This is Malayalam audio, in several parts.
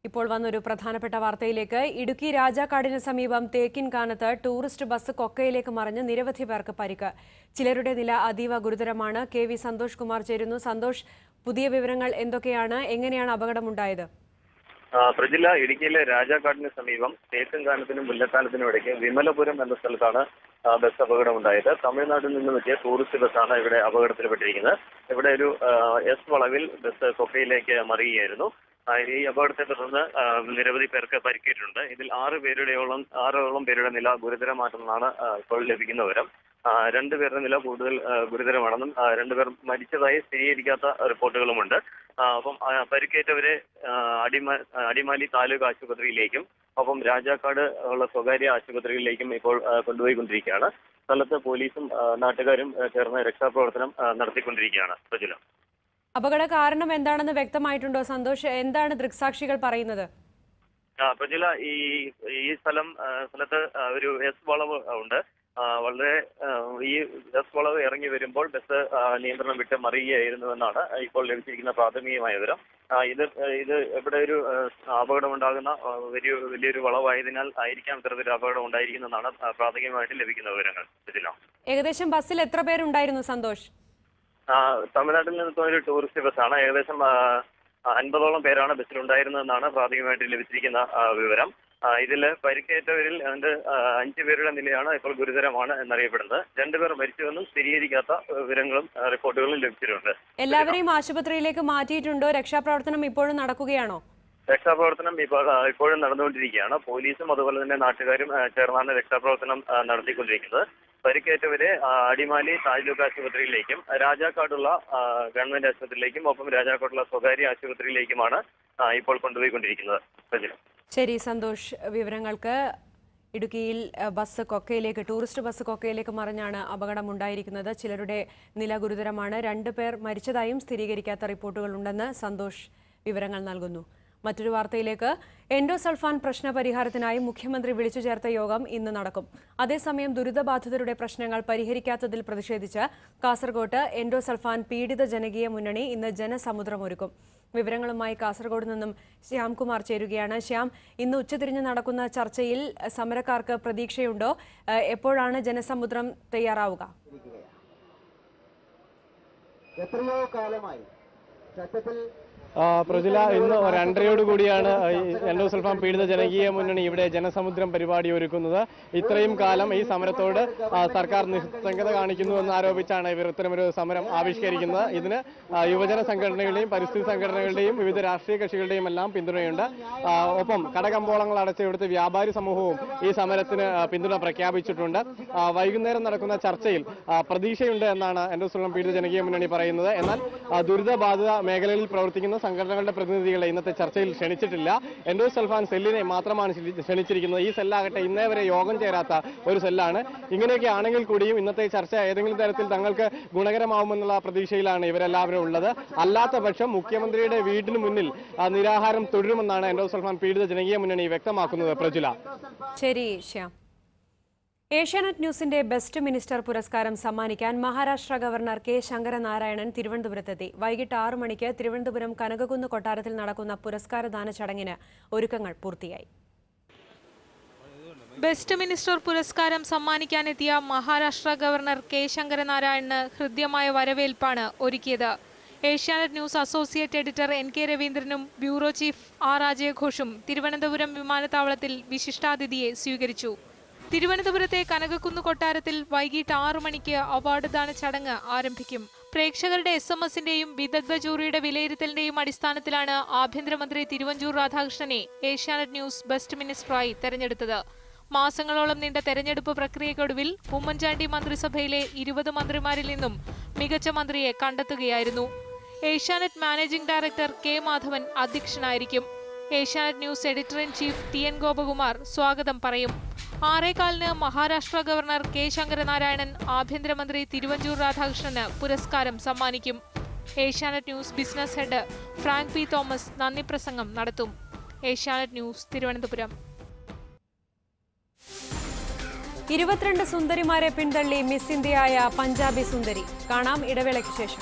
ഇപ്പോൾ വന്നൊരു പ്രധാനപ്പെട്ട വാർത്തയിലേക്ക് ഇടുക്കി രാജാക്കാടിന് സമീപം തേക്കിൻകാനത്ത് ടൂറിസ്റ്റ് ബസ് കൊക്കയിലേക്ക് മറിഞ്ഞ് നിരവധി പേർക്ക് പരിക്ക് ചിലരുടെ നില അതീവ ഗുരുതരമാണ് കെ വി സന്തോഷ് കുമാർ ചേരുന്നു സന്തോഷ് പുതിയ വിവരങ്ങൾ എന്തൊക്കെയാണ് എങ്ങനെയാണ് അപകടമുണ്ടായത് ആ, പ്രജില്ല ഇടുക്കിയിലെ രാജാക്കാടിന് സമീപം തേക്കുംകാനത്തിനും മുല്ലക്കാനത്തിനും ഇടയ്ക്ക് വിമലപുരം എന്ന സ്ഥലത്താണ് ആ, ബസ് അപകടമുണ്ടായത് തമിഴ്നാട്ടിൽ നിന്നും എത്തിയ ടൂറിസ്റ്റ് ബസ്സാണ് ഇവിടെ അപകടത്തിൽപ്പെട്ടിരിക്കുന്നത് ഇവിടെ ഒരു ആ, എസ് വളവിൽ ബസ് കൊക്കയിലേക്ക് മറിയുകയായിരുന്നു ആ, ഈ അപകടത്തെ തുടർന്ന് ആ, നിരവധി പേർക്ക് പരിക്കേറ്റിട്ടുണ്ട് ഇതിൽ ആറ് പേരുടെയോളം ആറോളം പേരുടെ നില ഗുരുതരമാണെന്നാണ് ആ, ഇപ്പോൾ ലഭിക്കുന്ന വിവരം ആ, രണ്ടുപേരുടെ നില കൂടുതൽ ആ, ഗുരുതരമാണെന്നും ആ, രണ്ടുപേർ മരിച്ചതായി സ്ഥിരീകരിക്കാത്ത റിപ്പോർട്ടുകളുമുണ്ട് ആ, അപ്പം ആ, പരിക്കേറ്റവരെ ആ, അടിമ അടിമാലി താലൂക്ക് ആശുപത്രിയിലേക്കും ഒപ്പം രാജാക്കാട് ഉള്ള സ്വകാര്യ ആശുപത്രികളിലേക്കും ഇപ്പോൾ ആ, കൊണ്ടുപോയിക്കൊണ്ടിരിക്കുകയാണ് സ്ഥലത്ത് പോലീസും ആ, നാട്ടുകാരും ആ, ചേർന്ന് രക്ഷാപ്രവർത്തനം ആ, നടത്തിക്കൊണ്ടിരിക്കുകയാണ് പ്രജുല അപകട കാരണം എന്താണെന്ന് വ്യക്തമായിട്ടുണ്ടോ സന്തോഷ് എന്താണ് ദൃക്സാക്ഷികൾ പറയുന്നത് ആ, പ്രജുല ഈ ഈ സ്ഥലം ആ, സ്ഥലത്ത് ആ, ഒരു എസ് വളവ് ഉണ്ട് ആ, വളരെ ആ, ഈ എസ് വളവ് ഇറങ്ങി വരുമ്പോൾ ബസ് ആ, നിയന്ത്രണം വിട്ട് മറിയുകയായിരുന്നുവെന്നാണ് ഇപ്പോൾ ലഭിച്ചിരിക്കുന്ന പ്രാഥമികമായ വിവരം ആ, ഇത് ഇത് ഇവിടെ ഒരു ആ, അപകടം ഉണ്ടാകുന്ന ആ, വലിയ വലിയൊരു വളവായതിനാൽ ആയിരിക്കാം ഇത്തരത്തിലൊരു അപകടം ഉണ്ടായിരിക്കുന്നതെന്നാണ് ആ, പ്രാഥമികമായിട്ട് ലഭിക്കുന്ന വിവരങ്ങൾ ഇതിലാണ് ഏകദേശം ബസ്സിൽ എത്ര പേരുണ്ടായിരുന്നു സന്തോഷ് ആ, തമിഴ്നാട്ടിൽ നിന്ന് ഒരു ടൂറിസ്റ്റ് ബസ്സാണ് ഏകദേശം ആ, അൻപതോളം പേരാണ് ബസ്സിലുണ്ടായിരുന്നതെന്നാണ് പ്രാഥമികമായിട്ട് ലഭിച്ചിരിക്കുന്ന ആ, വിവരം ആ, ഇതിൽ പരിക്കേറ്റവരിൽ ഏതാണ്ട് ആ, അഞ്ച് പേരുടെ നിലയാണ് ഇപ്പോൾ ഗുരുതരമാണ് എന്നറിയപ്പെടുന്നത് രണ്ടുപേർ മരിച്ചുവെന്നും സ്ഥിരീകരിക്കാത്ത ആ, വിവരങ്ങളും ആ, റിപ്പോർട്ടുകളും ലഭിച്ചിട്ടുണ്ട് എല്ലാവരെയും ആശുപത്രിയിലേക്ക് മാറ്റിയിട്ടുണ്ടോ രക്ഷാപ്രവർത്തനം ഇപ്പോഴും നടക്കുകയാണോ രക്ഷാപ്രവർത്തനം ഇപ്പോൾ ആ, ഇപ്പോഴും നടന്നുകൊണ്ടിരിക്കുകയാണ് പോലീസും അതുപോലെ തന്നെ നാട്ടുകാരും ആ, ചേർന്നാണ് രക്ഷാപ്രവർത്തനം ആ, നടത്തിക്കൊണ്ടിരിക്കുന്നത് പരിക്കേറ്റവരെ ആ, അടിമാലി താലൂക്ക് ആശുപത്രിയിലേക്കും രാജാക്കാടുള്ള ആ, ഗവൺമെന്റ് ആശുപത്രിയിലേക്കും ഒപ്പം രാജാക്കാടുള്ള സ്വകാര്യ ആശുപത്രിയിലേക്കുമാണ് ആ, ഇപ്പോൾ കൊണ്ടുപോയിക്കൊണ്ടിരിക്കുന്നത് പ്രജന ശരി സന്തോഷ് വിവരങ്ങൾക്ക് ഇടുക്കിയിൽ അഹ്, ബസ് കൊക്കയിലേക്ക് ടൂറിസ്റ്റ് ബസ് കൊക്കയിലേക്ക് മറിഞ്ഞാണ് അപകടമുണ്ടായിരിക്കുന്നത് ചിലരുടെ നില ഗുരുതരമാണ് രണ്ടു പേർ മരിച്ചതായും സ്ഥിരീകരിക്കാത്ത റിപ്പോർട്ടുകളുണ്ടെന്ന് സന്തോഷ് വിവരങ്ങൾ നൽകുന്നു മറ്റൊരു വാർത്തയിലേക്ക് എൻഡോസൾഫാൻ പ്രശ്ന പരിഹാരത്തിനായി മുഖ്യമന്ത്രി വിളിച്ചു ചേർത്ത യോഗം ഇന്ന് നടക്കും അതേസമയം ദുരിതബാധിതരുടെ പ്രശ്നങ്ങൾ പരിഹരിക്കാത്തതിൽ പ്രതിഷേധിച്ച് കാസർകോട്ട് എൻഡോസൾഫാൻ പീഡിത ജനകീയ മുന്നണി ഇന്ന് ജനസമുദ്രമൊരുക്കും വിവരങ്ങളുമായി കാസർഗോഡ് നിന്നും ശ്യാംകുമാർ ചേരുകയാണ് ശ്യാം ഇന്ന് ഉച്ചതിരിഞ്ഞ് നടക്കുന്ന ചർച്ചയിൽ അഹ്, സമരക്കാർക്ക് പ്രതീക്ഷയുണ്ടോ അഹ്, എപ്പോഴാണ് ജനസമുദ്രം തയ്യാറാവുക എത്രയോ കാലമായി സത്യത്തിൽ ആ, പ്രജില ഇന്ന് രണ്ടരയോട് കൂടിയാണ് ഈ എൻഡോസൾഫാൻ പീഡിത ജനകീയ മുന്നണി ഇവിടെ ജനസമുദ്രം പരിപാടി ഒരുക്കുന്നത് ഇത്രയും കാലം ഈ സമരത്തോട് ആ, സർക്കാർ നിസ്സംഗത കാണിക്കുന്നു എന്ന് ആരോപിച്ചാണ് ഇവർ ഇത്തരമൊരു സമരം ആവിഷ്കരിക്കുന്നത് ഇതിന് ആ, യുവജന സംഘടനകളുടെയും പരിസ്ഥിതി സംഘടനകളുടെയും വിവിധ രാഷ്ട്രീയ കക്ഷികളുടെയും എല്ലാം പിന്തുണയുണ്ട് ആ, ഒപ്പം കടകമ്പോളങ്ങൾ അടച്ചിവിടുത്തെ വ്യാപാരി സമൂഹവും ഈ സമരത്തിന് ആ, പിന്തുണ പ്രഖ്യാപിച്ചിട്ടുണ്ട് ആ, വൈകുന്നേരം നടക്കുന്ന ചർച്ചയിൽ ആ, പ്രതീക്ഷയുണ്ട് എന്നാണ് എൻഡോസൾഫാൻ പീഡിത ജനകീയ മുന്നണി പറയുന്നത് എന്നാൽ ആ, ദുരിതബാധിത മേഖലകളിൽ പ്രവർത്തിക്കുന്ന സംഘടനകളുടെ പ്രതിനിധികളെ ഇന്നത്തെ ചർച്ചയിൽ ക്ഷണിച്ചിട്ടില്ല എൻഡോസൾഫാൻ സെല്ലിനെ മാത്രമാണ് ക്ഷണി- ക്ഷണിച്ചിരിക്കുന്നത് ഈ സെല്ലാകട്ടെ ഇന്നേ വരെ യോഗം ചേരാത്ത ഒരു സെല്ലാണ് ഇങ്ങനെയൊക്കെ ആണെങ്കിൽ കൂടിയും ഇന്നത്തെ ചർച്ച ഏതെങ്കിലും തരത്തിൽ തങ്ങൾക്ക് ഗുണകരമാവുമെന്നുള്ള പ്രതീക്ഷയിലാണ് ഇവരെല്ലാവരും ഉള്ളത് അല്ലാത്ത പക്ഷം മുഖ്യമന്ത്രിയുടെ വീടിന് മുന്നിൽ ആ, നിരാഹാരം തുടരുമെന്നാണ് എൻഡോസൾഫാൻ പീഡിത ജനകീയ മുന്നണി വ്യക്തമാക്കുന്നത് പ്രജുല ശരി ശ്യാം ഏഷ്യാനെറ്റ് ന്യൂസിന്റെ ബെസ്റ്റ് മിനിസ്റ്റർ പുരസ്കാരം സമ്മാനിക്കാൻ മഹാരാഷ്ട്ര ഗവർണർ കെ ശങ്കരനാരായണൻ തിരുവനന്തപുരത്തെത്തി വൈകിട്ട് ആറ് മണിക്ക് തിരുവനന്തപുരം കനകകുന്ന് കൊട്ടാരത്തിൽ നടക്കുന്ന പുരസ്കാരദാന ചടങ്ങിന് ഒരുക്കങ്ങൾ പൂർത്തിയായി ബെസ്റ്റ് മിനിസ്റ്റർ പുരസ്കാരം സമ്മാനിക്കാനെത്തിയ മഹാരാഷ്ട്ര ഗവർണർ കെ ശങ്കരനാരായണന് ഹൃദ്യമായ വരവേൽപ്പാണ് ഒരുക്കിയത് Asianet news associate editor N K രവീന്ദ്രനും ബ്യൂറോ ചീഫ് ആർ അജയഘോഷും തിരുവനന്തപുരം വിമാനത്താവളത്തിൽ വിശിഷ്ടാതിഥിയെ സ്വീകരിച്ചു തിരുവനന്തപുരത്തെ കനകക്കുന്ന് കൊട്ടാരത്തിൽ വൈകിട്ട് ആറു മണിക്ക് അവാർഡ് ദാന ചടങ്ങ് ആരംഭിക്കും പ്രേക്ഷകരുടെ എസ് എം എസിന്റെയും വിദഗ്ധ ജൂറിയുടെ വിലയിരുത്തലിന്റെയും അടിസ്ഥാനത്തിലാണ് ആഭ്യന്തരമന്ത്രി തിരുവഞ്ചൂർ രാധാകൃഷ്ണനെ ഏഷ്യാനെറ്റ് ന്യൂസ് ബെസ്റ്റ് മിനിസ്റ്ററായി തെരഞ്ഞെടുത്തത് മാസങ്ങളോളം നീണ്ട തെരഞ്ഞെടുപ്പ് പ്രക്രിയക്കൊടുവിൽ ഉമ്മൻചാണ്ടി മന്ത്രിസഭയിലെ ഇരുപത് മന്ത്രിമാരിൽ നിന്നും മികച്ച മന്ത്രിയെ കണ്ടെത്തുകയായിരുന്നു Asianet managing director K Madhavan അധ്യക്ഷനായിരിക്കും Asianet news editor in chief T N Gopakumar സ്വാഗതം പറയും ആറേകാലിന് മഹാരാഷ്ട്ര ഗവർണർ കെ ശങ്കരനാരായണൻ ആഭ്യന്തരമന്ത്രി തിരുവഞ്ചൂർ രാധാകൃഷ്ണന് പുരസ്കാരം സമ്മാനിക്കും Asianet news business head Frank P Thomas നന്ദി പ്രസംഗം നടത്തും ഏഷ്യാനെറ്റ് ന്യൂസ് തിരുവനന്തപുരം ഇരുപത്തിരണ്ട് സുന്ദരിമാരെ പിന്തള്ളി മിസ് ഇന്ത്യയായ പഞ്ചാബി സുന്ദരി കാണാം ഇടവേളയ്ക്ക് ശേഷം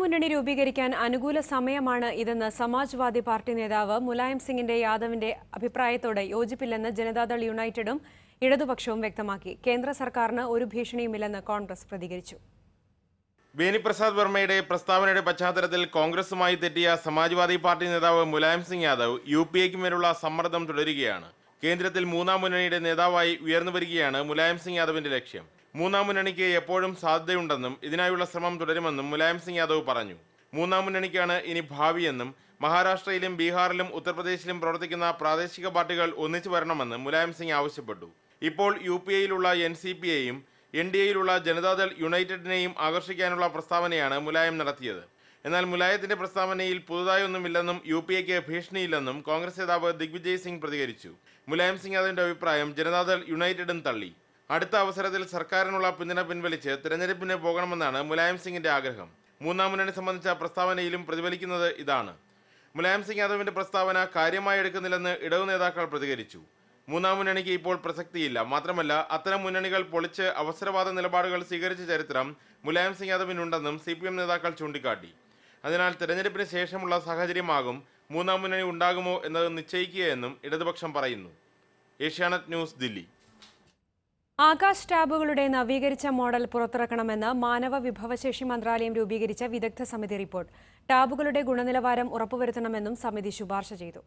മുന്നണി രൂപീകരിക്കാൻ അനുകൂല സമയമാണ് ഇതെന്ന് സമാജ്വാദി പാർട്ടി നേതാവ് മുലായം സിംഗിന്റെ യാദവിന്റെ അഭിപ്രായത്തോട് യോജിപ്പില്ലെന്ന് ജനതാദൾ യുണൈറ്റഡും ഇടതുപക്ഷവും വ്യക്തമാക്കി കേന്ദ്ര സർക്കാരിന് ഒരു ഭീഷണിയുമില്ലെന്ന് കോൺഗ്രസ് പ്രതികരിച്ചു ബേനിപ്രസാദ് വർമ്മയുടെ പ്രസ്താവനയുടെ പശ്ചാത്തലത്തിൽ കോൺഗ്രസുമായി തെറ്റിയ സമാജ്വാദി പാർട്ടി നേതാവ് മുലായം സിംഗ് യാദവ് യു പി എക്ക് മേലുള്ള സമ്മർദ്ദം തുടരുകയാണ് കേന്ദ്രത്തിൽ മൂന്നാം മുന്നണിയുടെ നേതാവായി ഉയർന്നു വരികയാണ് മുലായം സിംഗ് യാദവിന്റെ ലക്ഷ്യം മൂന്നാം മുന്നണിക്ക് എപ്പോഴും സാധ്യതയുണ്ടെന്നും ഇതിനായുള്ള ശ്രമം തുടരുമെന്നും മുലായം സിംഗ് യാദവ് പറഞ്ഞു മൂന്നാം മുന്നണിക്കാണ് ഇനി ഭാവിയെന്നും മഹാരാഷ്ട്രയിലും ബീഹാറിലും ഉത്തർപ്രദേശിലും പ്രവർത്തിക്കുന്ന പ്രാദേശിക പാർട്ടികൾ ഒന്നിച്ചു വരണമെന്ന് മുലായം സിംഗ് ആവശ്യപ്പെട്ടു ഇപ്പോൾ യു പി എയിലുള്ള എൻ സി പി എയും എൻ ഡി എയിലുള്ള ജനതാദൾ യുണൈറ്റഡിനെയും ആകർഷിക്കാനുള്ള പ്രസ്താവനയാണ് മുലായം നടത്തിയത് എന്നാൽ മുലായത്തിന്റെ പ്രസ്താവനയിൽ പുതുതായൊന്നുമില്ലെന്നും യു പി എക്ക് ഭീഷണിയില്ലെന്നും കോൺഗ്രസ് നേതാവ് ദിഗ്വിജയ് സിംഗ് പ്രതികരിച്ചു മുലായം സിംഗ് യാദവിന്റെ അഭിപ്രായം ജനതാദൾ യുണൈറ്റഡും തള്ളി അടുത്ത അവസരത്തിൽ സർക്കാരിനുള്ള പിന്തുണ പിൻവലിച്ച് തിരഞ്ഞെടുപ്പിന് പോകണമെന്നാണ് മുലായം സിംഗിന്റെ ആഗ്രഹം മൂന്നാം മുന്നണി സംബന്ധിച്ച പ്രസ്താവനയിലും പ്രതിഫലിക്കുന്നത് ഇതാണ് മുലായം സിംഗ് യാദവിന്റെ പ്രസ്താവന കാര്യമായി എടുക്കുന്നില്ലെന്ന് ഇടതു നേതാക്കൾ പ്രതികരിച്ചു മൂന്നാം മുന്നണിക്ക് ഇപ്പോൾ പ്രസക്തിയില്ല മാത്രമല്ല അത്തരം മുന്നണികൾ പൊളിച്ച് അവസരവാദ നിലപാടുകൾ സ്വീകരിച്ച ചരിത്രം മുലായം സിംഗ് യാദവിനുണ്ടെന്നും സി പി എം നേതാക്കൾ ചൂണ്ടിക്കാട്ടി അതിനാൽ തെരഞ്ഞെടുപ്പിന് ശേഷമുള്ള സാഹചര്യമാകും മൂന്നാം മുന്നണി ഉണ്ടാകുമോ എന്നത് നിശ്ചയിക്കുകയെന്നും ഇടതുപക്ഷം പറയുന്നു ഏഷ്യാനെറ്റ് ന്യൂസ് ദില്ലി ആകാശ് ടാബുകളുടെ നവീകരിച്ച മോഡൽ പുറത്തിറക്കണമെന്ന് മാനവ വിഭവശേഷി മന്ത്രാലയം രൂപീകരിച്ച വിദഗ്ധ സമിതി റിപ്പോർട്ട് ടാബുകളുടെ ഗുണനിലവാരം ഉറപ്പുവരുത്തണമെന്നും സമിതി ശുപാർശ ചെയ്തു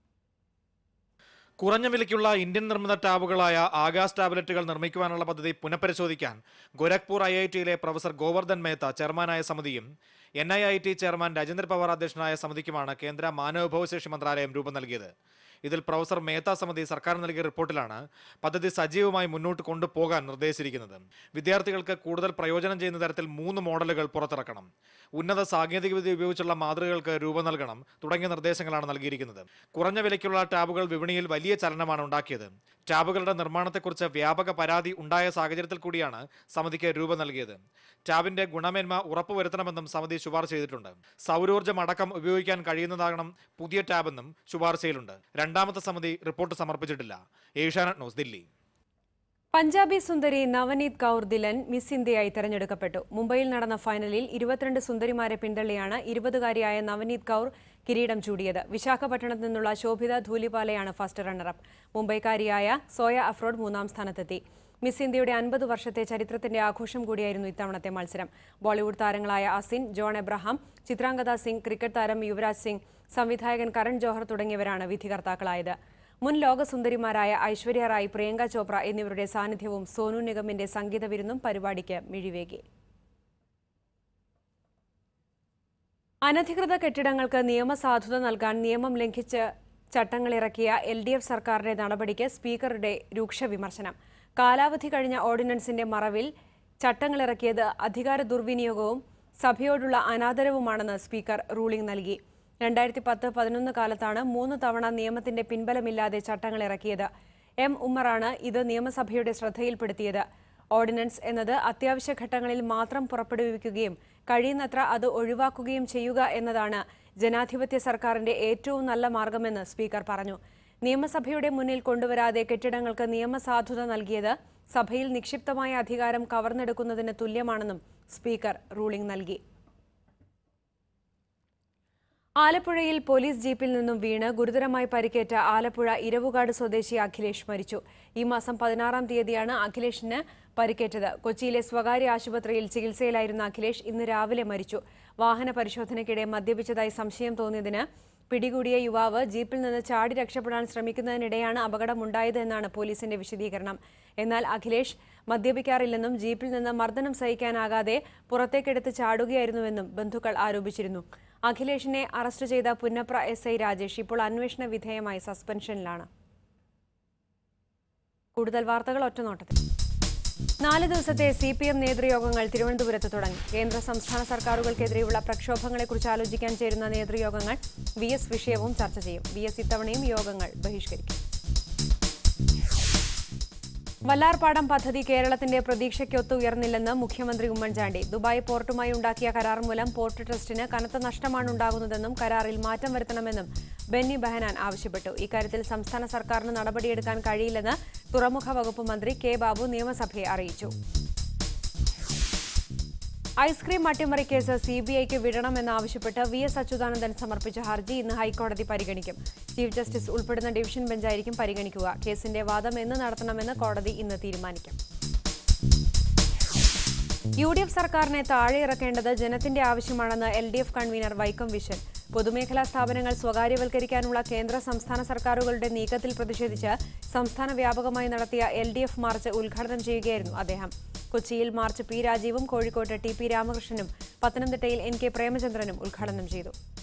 കുറഞ്ഞ വിലയ്ക്കുള്ള ഇന്ത്യൻ നിർമ്മിത ടാബുകളായ ആകാശ് ടാബ്ലറ്റുകൾ നിർമ്മിക്കുവാനുള്ള പദ്ധതി പുനഃപരിശോധിക്കാൻ ഗോരഖ്പൂർ ഐ ഐ ടിയിലെ പ്രൊഫസർ ഗോവർദ്ധൻ മേത്ത ചെയർമാനായ സമിതിയും N I I T chairman Rajendra Pawar അധ്യക്ഷനായ സമിതിക്കുമാണ് കേന്ദ്ര മാനവവിഭവശേഷി മന്ത്രാലയം രൂപം നൽകിയത് ഇതിൽ പ്രൊഫസർ മേത്ത സമിതി സർക്കാർ നൽകിയ റിപ്പോർട്ടിലാണ് പദ്ധതി സജീവമായി മുന്നോട്ട് കൊണ്ടുപോകാൻ നിർദ്ദേശിച്ചിരിക്കുന്നത് വിദ്യാർത്ഥികൾക്ക് കൂടുതൽ പ്രയോജനം ചെയ്യുന്ന തരത്തിൽ മൂന്ന് മോഡലുകൾ പുറത്തിറക്കണം ഉന്നത സാങ്കേതികവിദ്യ ഉപയോഗിച്ചുള്ള മാതൃകകൾക്ക് രൂപം നൽകണം തുടങ്ങിയ നിർദ്ദേശങ്ങളാണ് നൽകിയിരിക്കുന്നത് കുറഞ്ഞ വിലയ്ക്കുള്ള ടാബുകൾ വിപണിയിൽ വലിയ ചലനമാണ് ഉണ്ടാക്കിയത് ടാബുകളുടെ നിർമ്മാണത്തെക്കുറിച്ച് വ്യാപക പരാതി ഉണ്ടായ സാഹചര്യത്തിൽ കൂടിയാണ് സമിതിക്ക് രൂപം നൽകിയത് ടാബിന്റെ ഗുണമേന്മ ഉറപ്പുവരുത്തണമെന്നും സമിതി ശുപാർശ ചെയ്തിട്ടുണ്ട് സൗരോർജ്ജം അടക്കം ഉപയോഗിക്കാൻ കഴിയുന്നതാകണം പുതിയ ടാബെന്നും ശുപാർശയിലുണ്ട് രണ്ടാമത്തെ സമിതി റിപ്പോർട്ട് സമർപ്പിച്ചിട്ടില്ല ഏഷ്യാനെറ്റ് ന്യൂസ് ദില്ലി പഞ്ചാബി സുന്ദരി നവനീത് കൗർ ദിലൻ മിസ് ഇന്ത്യയായി തെരഞ്ഞെടുക്കപ്പെട്ടു മുംബൈയിൽ നടന്ന ഫൈനലിൽ ഇരുപത്തിരണ്ട് സുന്ദരിമാരെ പിന്തള്ളിയാണ് ഇരുപതുകാരിയായ നവനീത് കൗർ കിരീടം ചൂടിയത് വിശാഖപട്ടണത്ത് നിന്നുള്ള ശോഭിത ധൂലിപാലയാണ് ഫസ്റ്റ് റണ്ണറപ്പ് മുംബൈക്കാരിയായ സോയ അഫ്രോഡ് മൂന്നാം സ്ഥാനത്തെത്തി മിസ് ഇന്ത്യയുടെ അൻപത് വർഷത്തെ ചരിത്രത്തിന്റെ ആഘോഷം കൂടിയായിരുന്നു ഇത്തവണത്തെ മത്സരം ബോളിവുഡ് താരങ്ങളായ അസിൻ ജോൺ എബ്രഹാം ചിത്രാംഗത സിംഗ് ക്രിക്കറ്റ് താരം യുവരാജ് സിംഗ് സംവിധായകൻ കരൺ ജോഹർ തുടങ്ങിയവരാണ് വിധികർത്താക്കളായത് മുൻ ലോകസുന്ദരിമാരായ ഐശ്വര്യ റായ് പ്രിയങ്ക ചോപ്ര എന്നിവരുടെ സാന്നിധ്യവും സോനു നിഗമിന്റെ സംഗീത വിരുന്നും പരിപാടിക്ക് മിഴിവേകി അനധികൃത കെട്ടിടങ്ങൾക്ക് നിയമസാധുത നൽകാൻ നിയമം ലംഘിച്ച് ചട്ടങ്ങളിറക്കിയ എൽ ഡി എഫ് സർക്കാരിന്റെ നടപടിക്ക് സ്പീക്കറുടെ രൂക്ഷ വിമർശനം കാലാവധി കഴിഞ്ഞ ഓർഡിനൻസിന്റെ മറവിൽ ചട്ടങ്ങളിറക്കിയത് അധികാര ദുർവിനിയോഗവും സഭയോടുള്ള അനാദരവുമാണെന്ന് സ്പീക്കർ റൂളിംഗ് നൽകി രണ്ടായിരത്തി പത്ത് പതിനൊന്ന് കാലത്താണ് മൂന്ന് തവണ നിയമത്തിന്റെ പിൻബലമില്ലാതെ ചട്ടങ്ങൾ ഇറക്കിയത് എം ഉമ്മറാണ് ഇത് നിയമസഭയുടെ ശ്രദ്ധയിൽപ്പെടുത്തിയത് ഓർഡിനൻസ് എന്നത് അത്യാവശ്യ ഘട്ടങ്ങളിൽ മാത്രം പുറപ്പെടുവിക്കുകയും കഴിയുന്നത്ര അത് ഒഴിവാക്കുകയും ചെയ്യുക എന്നതാണ് ജനാധിപത്യ സർക്കാരിന്റെ ഏറ്റവും നല്ല മാർഗമെന്ന് സ്പീക്കർ പറഞ്ഞു നിയമസഭയുടെ മുന്നിൽ കൊണ്ടുവരാതെ കെട്ടിടങ്ങൾക്ക് നിയമസാധുത നൽകിയത് സഭയിൽ നിക്ഷിപ്തമായ അധികാരം കവർന്നെടുക്കുന്നതിന് തുല്യമാണെന്നും സ്പീക്കർ റൂളിംഗ് നൽകി ആലപ്പുഴയിൽ പോലീസ് ജീപ്പിൽ നിന്നും വീണ് ഗുരുതരമായി പരിക്കേറ്റ ആലപ്പുഴ ഇരവുകാട് സ്വദേശി അഖിലേഷ് മരിച്ചു ഈ മാസം പതിനാറാം തീയതിയാണ് അഖിലേഷിന് പരിക്കേറ്റത് കൊച്ചിയിലെ സ്വകാര്യ ആശുപത്രിയിൽ ചികിത്സയിലായിരുന്ന അഖിലേഷ് ഇന്ന് രാവിലെ മരിച്ചു വാഹന പരിശോധനയ്ക്കിടെ മദ്യപിച്ചതായി സംശയം തോന്നിയതിന് പിടികൂടിയ യുവാവ് ജീപ്പിൽ നിന്ന് ചാടി രക്ഷപ്പെടാൻ ശ്രമിക്കുന്നതിനിടെയാണ് അപകടമുണ്ടായത് എന്നാണ് പോലീസിന്റെ വിശദീകരണം എന്നാൽ അഖിലേഷ് മദ്യപിക്കാറില്ലെന്നും ജീപ്പിൽ നിന്ന് മർദ്ദനം സഹിക്കാനാകാതെ പുറത്തേക്കെടുത്ത് ചാടുകയായിരുന്നുവെന്നും ബന്ധുക്കൾ ആരോപിച്ചിരുന്നു അഖിലേഷിനെ അറസ്റ്റ് ചെയ്ത പുന്നപ്ര എസ് ഐ രാജേഷ് ഇപ്പോൾ അന്വേഷണ വിധേയമായി സസ്പെൻഷനിലാണ് കൂടുതൽ വാർത്തകൾ ഒറ്റനോട്ടത്തിൽ നാല് ദിവസത്തെ സി പി എം നേതൃയോഗങ്ങൾ തിരുവനന്തപുരത്ത് തുടങ്ങി കേന്ദ്ര സംസ്ഥാന സർക്കാരുകൾക്കെതിരെയുള്ള പ്രക്ഷോഭങ്ങളെക്കുറിച്ച് ആലോചിക്കാൻ ചേരുന്ന നേതൃയോഗങ്ങൾ വി എസ് വിഷയവും ചർച്ച ചെയ്യും വി എസ് ഇത്തവണയും യോഗങ്ങൾ ബഹിഷ്കരിക്കും വല്ലാർപാടം പദ്ധതി കേരളത്തിന്റെ പ്രതീക്ഷയ്ക്കൊത്ത് ഉയർന്നില്ലെന്ന് മുഖ്യമന്ത്രി ഉമ്മൻചാണ്ടി ദുബായ് പോർട്ടുമായി ഉണ്ടാക്കിയ കരാർ മൂലം പോർട്ട് ട്രസ്റ്റിന് കനത്ത നഷ്ടമാണ് ഉണ്ടാകുന്നതെന്നും കരാറിൽ മാറ്റം വരുത്തണമെന്നും ബെന്നി ബെഹനാൻ ആവശ്യപ്പെട്ടു ഇക്കാര്യത്തിൽ സംസ്ഥാന സർക്കാരിന് നടപടിയെടുക്കാൻ കഴിയില്ലെന്ന് തുറമുഖ വകുപ്പ് മന്ത്രി കെ ബാബു നിയമസഭയെ അറിയിച്ചു ഐസ്ക്രീം അട്ടിമറി കേസ് സി ബി ഐക്ക് വിടണമെന്നാവശ്യപ്പെട്ട് വി എസ് അച്യുതാനന്ദൻ സമർപ്പിച്ച ഹർജി ഇന്ന് ഹൈക്കോടതി പരിഗണിക്കും ചീഫ് ജസ്റ്റിസ് ഉൾപ്പെടുന്ന ഡിവിഷൻ ബെഞ്ചായിരിക്കും പരിഗണിക്കുക കേസിന്റെ വാദം എന്ന് നടത്തണമെന്ന് കോടതി ഇന്ന് തീരുമാനിക്കും യു ഡി എഫ് സർക്കാരിനെ താഴെ ഇറക്കേണ്ടത് ജനത്തിന്റെ ആവശ്യമാണെന്ന് L D F convener Vaikom Viswan പൊതുമേഖലാ സ്ഥാപനങ്ങൾ സ്വകാര്യവൽക്കരിക്കാനുള്ള കേന്ദ്ര സംസ്ഥാന സർക്കാരുകളുടെ നീക്കത്തിൽ പ്രതിഷേധിച്ച് സംസ്ഥാന വ്യാപകമായി നടത്തിയ എൽ ഡി എഫ് മാർച്ച് ഉദ്ഘാടനം ചെയ്യുകയായിരുന്നു അദ്ദേഹം കൊച്ചിയിൽ മാർച്ച് പി രാജീവും കോഴിക്കോട്ട് ടി പി രാമകൃഷ്ണനും പത്തനംതിട്ടയിൽ എൻ കെ പ്രേമചന്ദ്രനും ഉദ്ഘാടനം ചെയ്തു